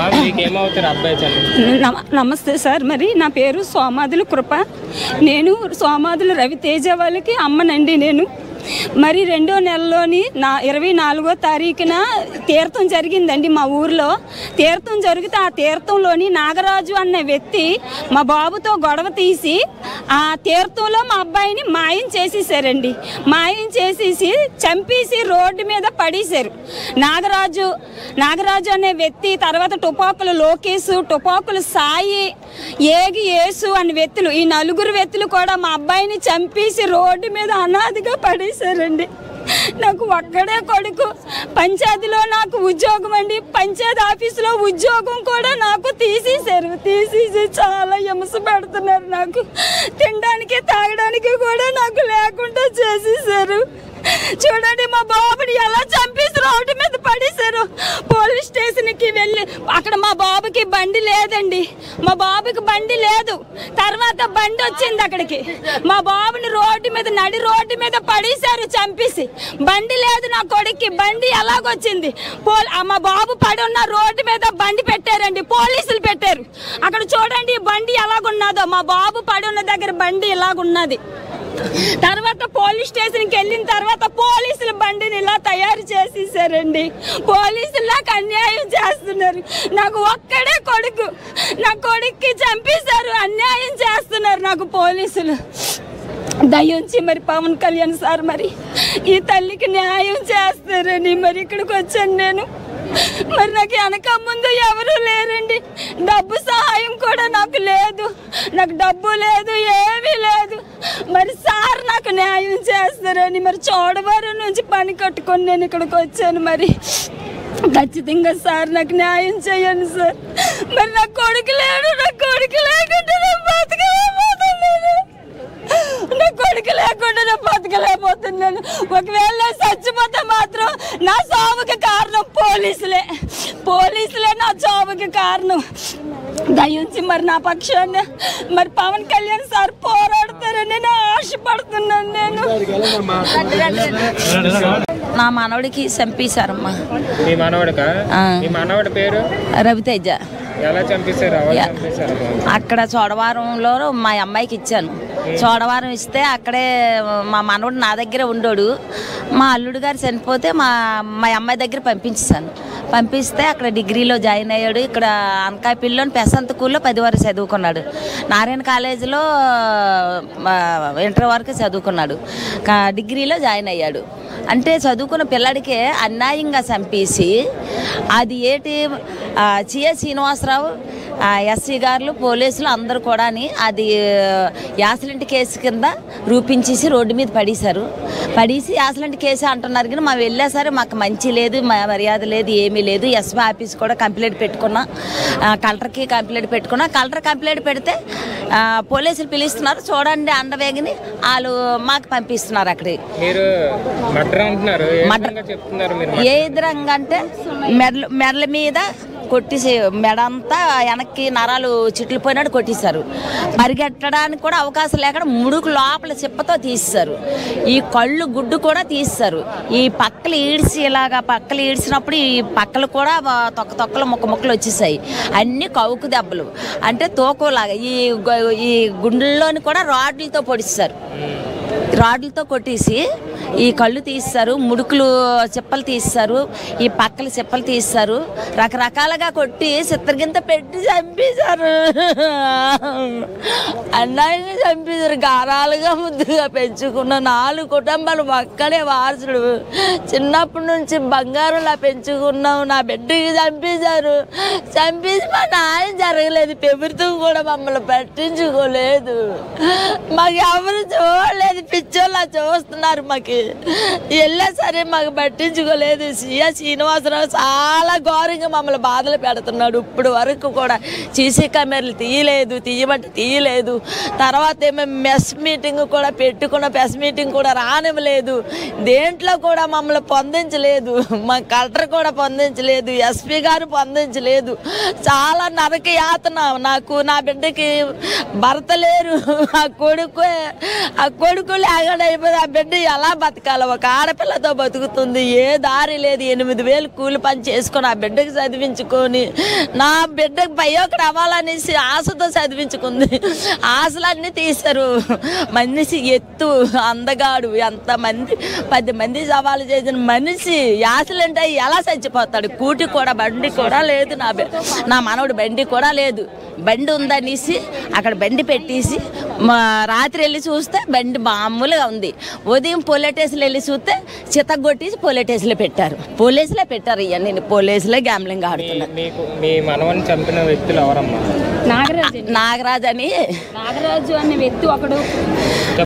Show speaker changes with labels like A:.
A: అమ్మా మీకేమవుతారు అబ్బాయి చనిపోతే
B: నమ- నమస్తే సార్ మరి నా పేరు సోమాదులు కృప నేను సోమాదులు రవితేజ వాళ్ళకి అమ్మనండి నేను మరి రెండో నెలలోని నా ఇరవై నాలుగో తారీఖున తీర్థం జరిగిందండి మా ఊర్లో తీర్థం జరిగితే ఆ తీర్థంలోని నాగరాజు అన్న వ్యక్తి మా బాబుతో గొడవ తీసి ఆ తీర్థంలో మా అబ్బాయిని మాయం చేసేసారండి మాయం చేసేసి చంపేసి రోడ్డు మీద పడేశారు నాగరాజు నాగరాజు అనే వ్యక్తి తర్వాత టుపాకులు లోకేష్ టుపాకులు సాయి ఏగి యేసు అనే వ్యక్తులు ఈ నలుగురు వ్యక్తులు కూడా మా అబ్బాయిని చంపేసి రోడ్డు మీద అనాదిగా పడేశారండి నాకు ఒక్కడే కొడుకు పంచాయతీలో నాకు ఉద్యోగం అండి పంచాయతీ ఆఫీసులో ఉద్యోగం కూడా నాకు తీసేశారు తీసేసి చాలా హింస పెడుతున్నారు నాకు తినడానికి తాగడానికి కూడా నాకు లేకుండా చేసేసారు చూడండి మా బాబుని ఎలా చంపేసి రోడ్డు మీద పడేశారు పోలీస్ స్టేషన్కి వెళ్ళి అక్కడ మా బాబుకి బండి లేదండి మా బాబుకి బండి లేదు తర్వాత బండి వచ్చింది అక్కడికి మా బాబుని రోడ్డు మీద నడి రోడ్డు మీద పడేశారు చంపేసి బండి లేదు నా కొడుక్కి బండి ఎలాగొచ్చింది పోల్ ఆ మా బాబు పడి ఉన్న రోడ్డు మీద బండి పెట్టారండి పోలీసులు పెట్టారు అక్కడ చూడండి ఈ బండి ఎలాగున్నదో మా బాబు పడి ఉన్న దగ్గర బండి ఇలాగున్నది తర్వాత పోలీస్ స్టేషన్కి వెళ్ళిన తర్వాత పోలీసులు బండిని ఇలా తయారు చేసేసారండి పోలీసులు నాకు అన్యాయం చేస్తున్నారు నాకు ఒక్కడే కొడుకు నా కొడుక్కి చంపేశారు అన్యాయం చేస్తున్నారు నాకు పోలీసులు దయించి మరి పవన్ కళ్యాణ్ సార్ మరి ఈ తల్లికి న్యాయం చేస్తారని మరి ఇక్కడికి వచ్చాను నేను మరి నాకు వెనక ముందు ఎవరు లేరండి డబ్బు సహాయం కూడా నాకు లేదు నాకు డబ్బు లేదు ఏమీ లేదు మరి సార్ నాకు న్యాయం చేస్తారని మరి చోడవరం నుంచి పని కట్టుకొని నేను ఇక్కడికి వచ్చాను మరి ఖచ్చితంగా సార్ నాకు న్యాయం చేయండి సార్ మరి నా కొడుకు లేడు నా కొడుకు లేకుండా నేను బతకలేకపోతున్నాను నా కొడుకు లేకుండా నేను బతకలేకపోతున్నాను ఒకవేళ నేను చచ్చిపోతే మాత్రం నా చావుకి కారణం పోలీసులే పోలీసులే నా చావుకి కారణం దయించి మరి నా పక్షాన్ని మరి పవన్ కళ్యాణ్ సార్ పోరాడతారని నేను ఆశపడుతున్నాను నేను
C: నా మనవడికి చంపేశారమ్మా
A: మీ మనవడికా
C: ఆ.
A: మీ మనవడి పేరు
C: రవితేజ
A: ఎలా చంపేశారు ఎవరు
C: యా.
A: చంపేశారు
C: అక్కడ చోడవరంలో మా అమ్మాయికి ఇచ్చాను చోడవరం ఇస్తే అక్కడే మా మనవడు నా దగ్గర ఉండోడు మా అల్లుడు గారు చనిపోతే మా మా అమ్మాయి దగ్గర పంపించాను పంపిస్తే అక్కడ డిగ్రీలో జాయిన్ అయ్యాడు ఇక్కడ అనకాపల్లిలోని పెసంత కూల్లో పది వరకు చదువుకున్నాడు నారాయణ కాలేజీలో ఆ, ఇంటర్ వరకు చదువుకున్నాడు కా- డిగ్రీలో జాయిన్ అయ్యాడు అంటే చదువుకున్న పిల్లడికే అన్యాయంగా చంపేసి అది ఏంటి ఆ, చియ శ్రీనివాసరావు ఆ, ఎస్సీ గారులు పోలీసులు అందరూ కూడా అది యాసలింటి కేసు కింద రూపించేసి రోడ్డు మీద పడేశారు పడేసి యాసలింటి కేసు అంటున్నారు కానీ మా వెళ్ళేసరి మాకు మంచి లేదు మా మర్యాద లేదు ఏమీ లేదు ఎస్బీ ఆఫీస్ కూడా కంప్లైంట్ పెట్టుకున్నా ఆ, కలెక్టర్కి కంప్లైంట్ పెట్టుకున్నా కలెక్టర్ కంప్లైంట్ పెడితే ఆ, పోలీసులు పిలుస్తున్నారు చూడండి అండవేగిని వాళ్ళు మాకు పంపిస్తున్నారు అక్కడికి
A: మీరు మర్డర్ అంటున్నారు ఏ
C: మర్డర్.
A: విధంగా చెప్తున్నారు మీరు
C: ఏ విధంగా అంటే మెడల మెడల మీద కొట్టేసి మెడంతా వెనక్కి నరాలు చిట్లు పోయినట్టు కొట్టేశారు పరిగెట్టడానికి కూడా అవకాశం లేకుండా ముడుకు లోపల చిప్పతో తీస్తారు ఈ కళ్ళు గుడ్డు కూడా తీస్తారు ఈ పక్కలు ఈడ్చి ఇలాగా పక్కలు ఈడ్చినప్పుడు ఈ పక్కలు కూడా వ- తొక్క తొక్కలు ముక్క ముక్కలు వచ్చేసాయి అన్ని కవుకు దెబ్బలు అంటే తోకోలాగా ఈ గ- ఈ గుండెల్లోని కూడా రాడ్లతో పొడిస్తారు రాడ్లతో కొట్టేసి ఈ కళ్ళు తీస్తారు ముడుకులు చెప్పలు తీస్తారు ఈ పక్కల చెప్పలు తీస్తారు రకరకాలుగా కొట్టి చిత్రగింత పెట్టి చంపేశారు అన్నాయిగా చంపేశారు గారాలుగా ముద్దుగా పెంచుకున్న నాలుగు కుటుంబాలు ఒక్కడే వారసుడు చిన్నప్పటి నుంచి బంగారులా పెంచుకున్నాం నా బిడ్డకి చంపేశారు చంపేసి మా నాయన జరగలేదు ప్రభుత్వం కూడా మమ్మల్ని పట్టించుకోలేదు మాకు ఎవరు చూడలేదు పిచ్చోళ్ళ చూస్తున్నారు మాకు వెళ్ళా సరే మాకు పట్టించుకోలేదు సీఎ శ్రీనివాసరావు చాలా ఘోరంగా మమ్మల్ని బాధలు పెడుతున్నాడు ఇప్పుడు వరకు కూడా సీసీ కెమెరాలు తీయలేదు తీయమంటే తీయలేదు తర్వాత ఏమో మెస్ మీటింగ్ కూడా పెట్టుకున్న ప్రెస్ మీటింగ్ కూడా రానివ్వలేదు దేంట్లో కూడా మమ్మల్ని పొందించలేదు మా కలెక్టర్ కూడా పొందించలేదు ఎస్పీ గారు పొందించలేదు చాలా నరక యాతన నాకు నా బిడ్డకి భర్త లేరు ఆ కొడుకు ఆ కొడుకు ఆగడ అయిపోయింది ఆ బిడ్డ ఎలా బతకాలి ఒక ఆడపిల్లతో బతుకుతుంది ఏ దారి లేదు ఎనిమిది వేలు కూలి పని చేసుకొని ఆ బిడ్డకి చదివించుకొని నా బిడ్డకి పయ్యోకడు అవ్వాలనేసి ఆశతో చదివించుకుంది ఆశలన్నీ తీశారు మనిషి ఎత్తు అందగాడు ఎంతమంది పది మంది సవాలు చేసిన మనిషి ఆశలంటే ఎలా చచ్చిపోతాడు కూటి కూడా బండి కూడా లేదు నా బె- నా మనవడు బండి కూడా లేదు బండి ఉందనేసి అక్కడ బండి పెట్టేసి మా రాత్రి వెళ్ళి చూస్తే బండి మామూలుగా ఉంది ఉదయం పోలీటేసులు వెళ్ళి చూస్తే చితగొట్టేసి పోలీటేసులో పెట్టారు పోలీసులే పెట్టారు ఇవన్నీ పోలీసులే గ్యామ్లింగ్ ఆడుతున్నారు
A: మీకు మీ మనవని చంపిన వ్యక్తులు ఎవరమ్మా
B: నాగరాజు
C: నాగరాజ్ అని
B: నాగరాజు అనే వ్యక్తి ఒకడు